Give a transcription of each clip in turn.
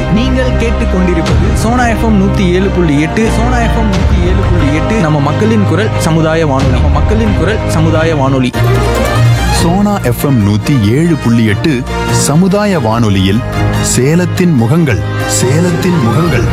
நீங்கள் கேட்டுக்கொண்டிருப்பது சோனா எஃப்எம் நூத்தி ஏழு புள்ளி எட்டு சோனா எஃப்எம் நூத்தி ஏழு புள்ளி எட்டு நம்ம மக்களின் குரல் சமுதாய வானொலி நம்ம மக்களின் குரல் சமுதாய வானொலி சோனா எஃப்எம் நூத்தி ஏழு புள்ளி எட்டு சமுதாய வானொலியில் சேலத்தின் முகங்கள் சேலத்தின் முகங்கள்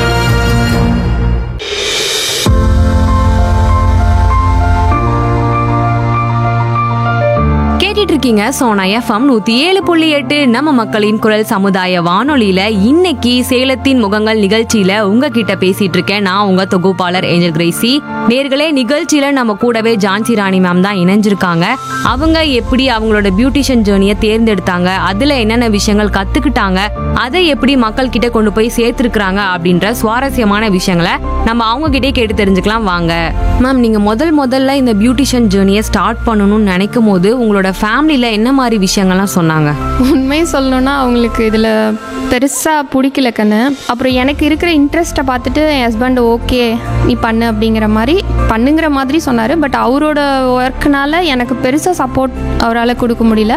கேட்டுட்டு இருக்கீங்க சோனா எஃப்எம் நூத்தி ஏழு புள்ளி எட்டு நம்ம மக்களின் குரல் சமுதாய வானொலியில இன்னைக்கு சேலத்தின் முகங்கள் நிகழ்ச்சியில உங்ககிட்ட பேசிட்டு இருக்கேன் நான் உங்க தொகுப்பாளர் ஏஞ்சல் கிரேசி நேர்களே நிகழ்ச்சியில நம்ம கூடவே ஜான்சி ராணி மேம் தான் இணைஞ்சிருக்காங்க அவங்க எப்படி அவங்களோட பியூட்டிஷியன் ஜேர்னியை தேர்ந்தெடுத்தாங்க அதுல என்னென்ன விஷயங்கள் கத்துக்கிட்டாங்க அதை எப்படி மக்கள் கிட்ட கொண்டு போய் சேர்த்திருக்கிறாங்க அப்படின்ற சுவாரஸ்யமான விஷயங்களை நம்ம அவங்க கிட்டே கேட்டு தெரிஞ்சுக்கலாம் வாங்க மேம் நீங்க முதல் முதல்ல இந்த பியூட்டிஷியன் ஜேர்னியை ஸ்டார்ட் பண்ணணும்னு நினைக்கும் போது உங்களோட ஃபேமிலியில என்ன மாதிரி விஷயங்கள்லாம் சொன்னாங்க உண்மையை சொல்லணும்னா அவங்களுக்கு இதில் பெருசாக பிடிக்கல கண்ணு அப்புறம் எனக்கு இருக்கிற இன்ட்ரெஸ்ட்டை பார்த்துட்டு என் ஹஸ்பண்ட் ஓகே நீ பண்ணு அப்படிங்கிற மாதிரி பண்ணுங்கிற மாதிரி சொன்னார் பட் அவரோட ஒர்க்னால எனக்கு பெருசாக சப்போர்ட் அவரால் கொடுக்க முடியல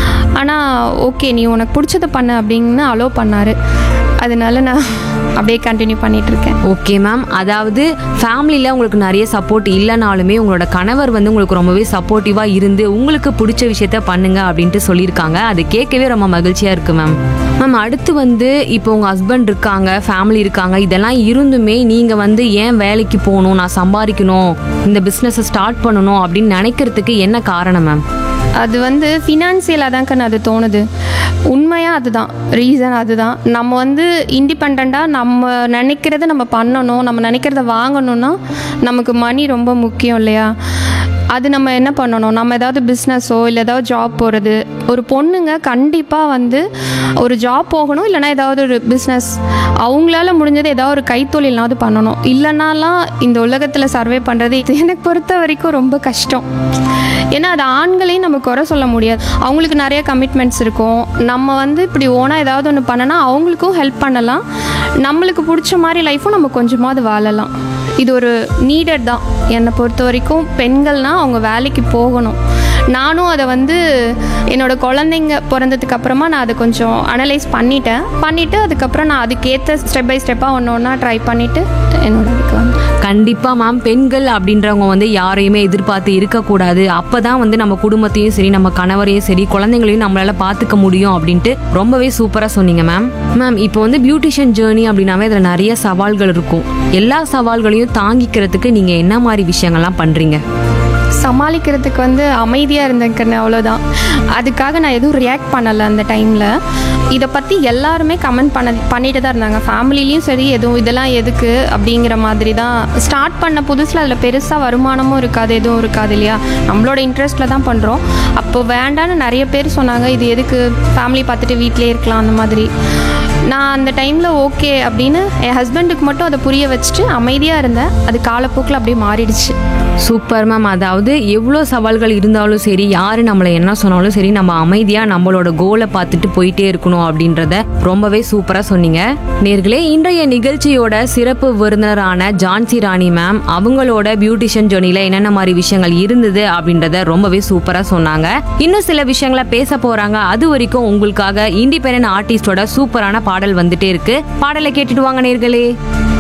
ஆனால் ஓகே நீ உனக்கு பிடிச்சதை பண்ணு அப்படின்னு அலோவ் பண்ணார் அதனால நான் அப்படியே கண்டினியூ பண்ணிகிட்ருக்கேன் ஓகே மேம் அதாவது ஃபேமிலியில் உங்களுக்கு நிறைய சப்போர்ட் இல்லைனாலுமே உங்களோட கணவர் வந்து உங்களுக்கு ரொம்பவே சப்போர்ட்டிவாக இருந்து உங்களுக்கு பிடிச்ச விஷயத்த பண்ணுங்க அப்படின்ட்டு சொல்லியிருக்காங்க அது கேட்கவே ரொம்ப மகிழ்ச்சியாக இருக்கு மேம் மேம் அடுத்து வந்து இப்போ உங்கள் ஹஸ்பண்ட் இருக்காங்க ஃபேமிலி இருக்காங்க இதெல்லாம் இருந்துமே நீங்கள் வந்து ஏன் வேலைக்கு போகணும் நான் சம்பாதிக்கணும் இந்த பிஸ்னஸை ஸ்டார்ட் பண்ணணும் அப்படின்னு நினைக்கிறதுக்கு என்ன காரணம் மேம் அது வந்து ஃபினான்சியலாக தான் கண்ணு அது தோணுது உண்மையாக அதுதான் ரீசன் அதுதான் நம்ம வந்து இண்டிபெண்ட்டாக நம்ம நினைக்கிறத நம்ம பண்ணணும் நம்ம நினைக்கிறத வாங்கணும்னா நமக்கு மணி ரொம்ப முக்கியம் இல்லையா அது நம்ம என்ன பண்ணணும் நம்ம ஏதாவது பிஸ்னஸோ இல்லை ஏதாவது ஜாப் போகிறது ஒரு பொண்ணுங்க கண்டிப்பாக வந்து ஒரு ஜாப் போகணும் இல்லைனா ஏதாவது ஒரு பிஸ்னஸ் அவங்களால முடிஞ்சது ஏதாவது ஒரு கைத்தொழில்னாவது பண்ணணும் இல்லைனாலாம் இந்த உலகத்தில் சர்வே பண்ணுறது இது எனக்கு பொறுத்த வரைக்கும் ரொம்ப கஷ்டம் ஏன்னா அது ஆண்களையும் நம்ம குறை சொல்ல முடியாது அவங்களுக்கு நிறைய கமிட்மெண்ட்ஸ் இருக்கும் நம்ம வந்து இப்படி ஓனாக ஏதாவது ஒன்று பண்ணனா அவங்களுக்கும் ஹெல்ப் பண்ணலாம் நம்மளுக்கு பிடிச்ச மாதிரி லைஃப்பும் நம்ம கொஞ்சமாவது வாழலாம் இது ஒரு நீடட் தான் என்னை பொறுத்த வரைக்கும் பெண்கள்னால் அவங்க வேலைக்கு போகணும் நானும் அதை வந்து என்னோட குழந்தைங்க பிறந்ததுக்கு அப்புறமா நான் அதை கொஞ்சம் அனலைஸ் பண்ணிட்டேன் பண்ணிவிட்டு அதுக்கப்புறம் நான் அதுக்கேற்ற ஸ்டெப் பை ஸ்டெப்பாக ஒன்று ஒன்றா ட்ரை பண்ணிவிட்டு என்னோட இதுக்கு வந்து கண்டிப்பா மேம் பெண்கள் அப்படின்றவங்க வந்து யாரையுமே எதிர்பார்த்து இருக்கக்கூடாது அப்பதான் வந்து நம்ம குடும்பத்தையும் சரி நம்ம கணவரையும் சரி குழந்தைங்களையும் நம்மளால பாத்துக்க முடியும் அப்படின்ட்டு ரொம்பவே சூப்பரா சொன்னீங்க மேம் மேம் இப்போ வந்து பியூட்டிஷியன் ஜேர்னி அப்படின்னாவே இதுல நிறைய சவால்கள் இருக்கும் எல்லா சவால்களையும் தாங்கிக்கிறதுக்கு நீங்க என்ன மாதிரி விஷயங்கள்லாம் பண்றீங்க சமாளிக்கிறதுக்கு வந்து அமைதியாக இருந்தேன் அவ்வளோதான் அதுக்காக நான் எதுவும் ரியாக்ட் பண்ணலை அந்த டைமில் இதை பற்றி எல்லாருமே கமெண்ட் பண்ண பண்ணிட்டு தான் இருந்தாங்க ஃபேமிலிலையும் சரி எதுவும் இதெல்லாம் எதுக்கு அப்படிங்கிற மாதிரி தான் ஸ்டார்ட் பண்ண புதுசில் அதில் பெருசாக வருமானமும் இருக்காது எதுவும் இருக்காது இல்லையா நம்மளோட இன்ட்ரெஸ்ட்டில் தான் பண்ணுறோம் அப்போ வேண்டான்னு நிறைய பேர் சொன்னாங்க இது எதுக்கு ஃபேமிலி பார்த்துட்டு வீட்டிலே இருக்கலாம் அந்த மாதிரி நான் அந்த டைமில் ஓகே அப்படின்னு என் ஹஸ்பண்டுக்கு மட்டும் அதை புரிய வச்சுட்டு அமைதியாக இருந்தேன் அது காலப்போக்கில் அப்படியே மாறிடுச்சு சூப்பர் மேம் அதாவது எவ்வளோ சவால்கள் இருந்தாலும் சரி யாரு நம்மளை என்ன சொன்னாலும் சரி நம்ம அமைதியா நம்மளோட கோலை பார்த்துட்டு போயிட்டே இருக்கணும் அப்படின்றத ரொம்பவே சூப்பரா சொன்னீங்க நேர்களே இன்றைய நிகழ்ச்சியோட சிறப்பு விருந்தினரான ஜான்சி ராணி மேம் அவங்களோட பியூட்டிஷியன் ஜோனில என்னென்ன மாதிரி விஷயங்கள் இருந்தது அப்படின்றத ரொம்பவே சூப்பரா சொன்னாங்க இன்னும் சில விஷயங்களை பேச போறாங்க அது வரைக்கும் உங்களுக்காக இண்டிபெண்டன்ட் ஆர்டிஸ்டோட சூப்பரான பாடல் வந்துட்டே இருக்கு பாடலை கேட்டுட்டு வாங்க நேர்களே